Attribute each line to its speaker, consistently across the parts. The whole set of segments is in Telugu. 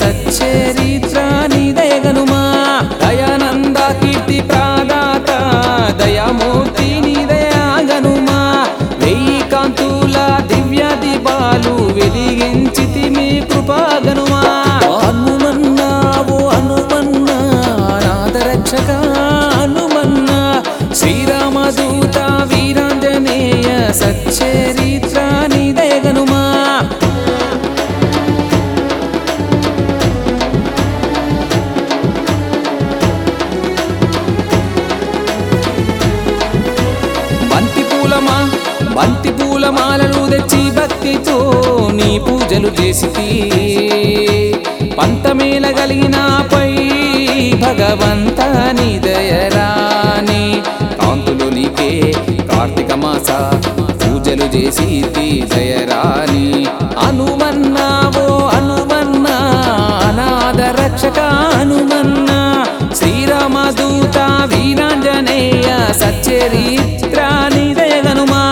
Speaker 1: సచ్చరిత్ర నిదయగనుమా దయానంద కీర్తి ప్రాదాత దయామూర్తి నిదయాగనుమా వెయ్యి కాంతుల దివ్య దీపాలు వెలిగించితి మీ కృపాగనుమా హనుమన్నా ఓ హనుమన్నా నాద రక్షక హనుమన్నా శ్రీరామదూత వీరాంజనేయ సచ్చరిత్ర నిదయగనుమా బంతి పూలమా బంతి పూలమాలలు తెచ్చి భక్తితో నీ పూజలు చేసి పంతమేల కలిగిన పై భగవంత నిదయరాని కాంతులు నీకే కార్తీక మాస పూజలు చేసి దయరాని అనుమన్నా ఓ అనుమన్నా అనాథ రక్షక అనుమన్నా శ్రీరామదూత వీరాంజనేయ సచ్చరిత్ర నిదయగనుమా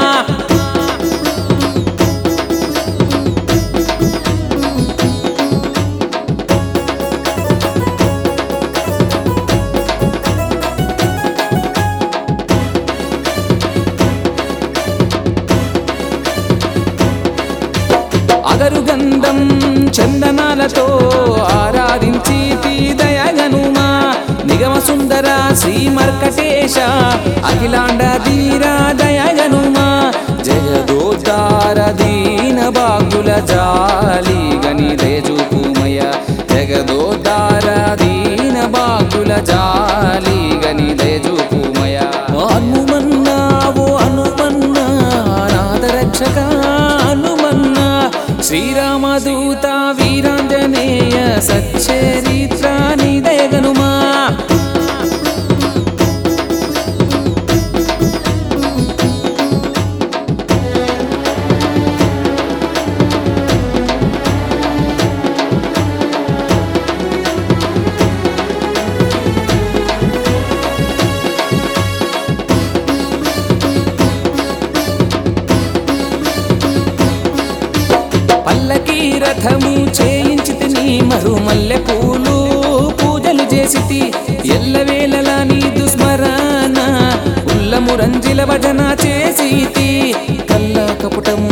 Speaker 1: అగరు గంధం చందనాలతో ఆరాధించి దయగనుమా నిగమ సుందర శ్రీ మర్కటేశ అఖిలాండ ధీరా దయగనుమా జగదోద్ధార దీన బాగుల జాలి గని దయచూపుమయ జగదోద్ధార దీన బాగుల జాలి గని దయచూపుమయ హనుమన్నా ఓ హనుమన్నా నాద రక్షక హనుమన్నా శ్రీరామదూత వీరాంజనేయ సచ్చరిత్ర నిదయగనుమా పల్లకి రథము చేయించి నీ మరు మల్లె పూలు పూజలు చేసి ఎల్లవేళలా నీ దుస్మరణ ఉల్లము రంజిల భజన చేసి కల్ల కపుటము